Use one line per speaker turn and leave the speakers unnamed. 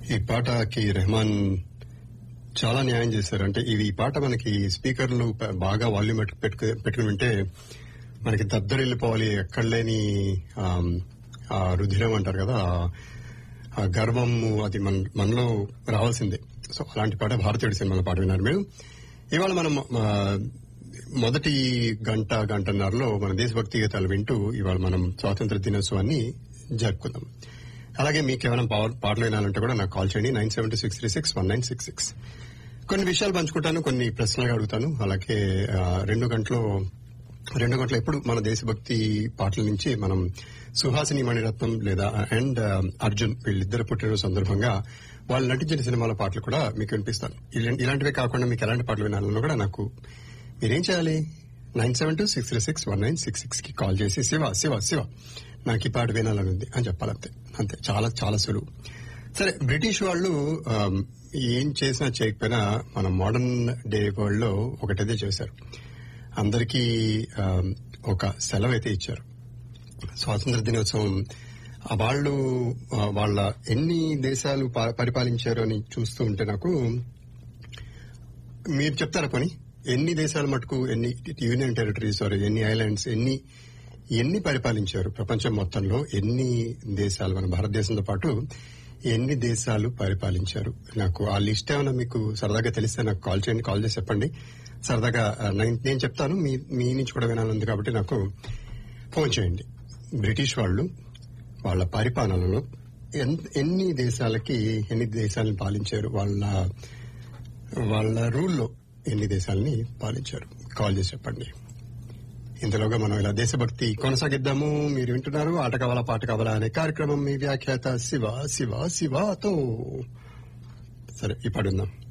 ఈ పాటకి రెహమాన్ చాలా న్యాయం చేశారు అంటే ఇది ఈ పాట మనకి స్పీకర్లు ప- బాగా వాల్యూమ్ పెట్టుకు పెట్టుకుని వింటే మనకి దద్దరిల్లిపోవాలి ఎక్కడ లేని ఆమ్, ఆ రుధిరం అంటారు కదా ఆ- ఆ గర్వం అది మన మనలో రావాల్సిందే సో అలాంటి పాట భారతీయుడి సినిమాలో పాట విన్నారు మీరు ఇవాళ మనం ఆ, మొదటి గంట గంటన్నరలో మన దేశభక్తి గీతాలు వింటూ ఇవాళ మనం స్వాతంత్ర దినోత్సవాన్ని జరుపుకుందాం అలాగే మీకు ఏమైనా పా- పాటలు వినాలంటే కూడా నాకు కాల్ చేయండి nine seven six three six one nine six six కొన్ని విషయాలు పంచుకుంటాను కొన్ని ప్రశ్నలు అడుగుతాను అలాగే ఆ, రెండు గంటలు రెండు గంటలు ఎప్పుడు మన దేశభక్తి పాటల నుంచి మనం సుహాసిని మణిరత్నం లేదా అండ్ అర్జున్ వీళ్ళిద్దరు పుట్టిన సందర్భంగా వాళ్ళు నటించిన సినిమాల పాటలు కూడా మీకు వినిపిస్తాను ఇలాంటి- ఇలాంటివే కాకుండా మీకు ఎలాంటి పాటలు వినాలన్నా కూడా నాకు మీరేం చేయాలి nine seven two six three six one nine six six కి కాల్ చేసి శివ శివ శివ నాకు ఈ పాట వినాలని ఉంది అని చెప్పాలంతే అంతే చాలా చాలా సులువు సరే బ్రిటిష్ వాళ్ళు ఆమ్, ఏం చేసినా చేయకపోయినా మన మోడర్న్ డే వరల్డ్ లో ఒకటైతే చేశారు అందరికీ ఆమ్, ఒక సెలవు అయితే ఇచ్చారు స్వాతంత్ర దినోత్సవం ఆ వాళ్ళు ఆ, వాళ్ళ ఎన్ని దేశాలు ప- పరిపాలించారు అని చూస్తూ ఉంటే నాకు మీరు చెప్తారా పని ఎన్ని దేశాలు మటుకు ఎన్ని యూనియన్ టెరిటరీస్ ఆర్ ఎన్ని ఐలాండ్స్ ఎన్ని ఎన్ని పరిపాలించారు ప్రపంచం మొత్తంలో ఎన్ని దేశాలు మన భారతదేశంతో పాటు ఎన్ని దేశాలు పరిపాలించారు నాకు ఆ లిస్ట్ ఏమైనా మీకు సరదాగా తెలిస్తే నాకు కాల్ చేయండి కాల్ చేసి చెప్పండి సరదాగా ఆ, నైన్- నేను చెప్తాను మీ మీ నుంచి కూడా వినాలంది కాబట్టి నాకు ఫోన్ చేయండి బ్రిటిష్ వాళ్ళు వాళ్ళ పరిపాలనలో ఎన్- ఎన్ని దేశాలకి ఎన్ని దేశాలను పాలించారు వాళ్ళ వాళ్ళ రూల్లో ఎన్ని దేశాలని పాలించారు కాల్ చేసి చెప్పండి ఇంతలోగా మనం ఇలా దేశభక్తి కొనసాగిద్దాము మీరు వింటున్నారు ఆట కావాలా పాట కావాలా అనే కార్యక్రమం మీ వ్యాఖ్యాత శివ శివ శివతో సరే ఈ పాడుందాం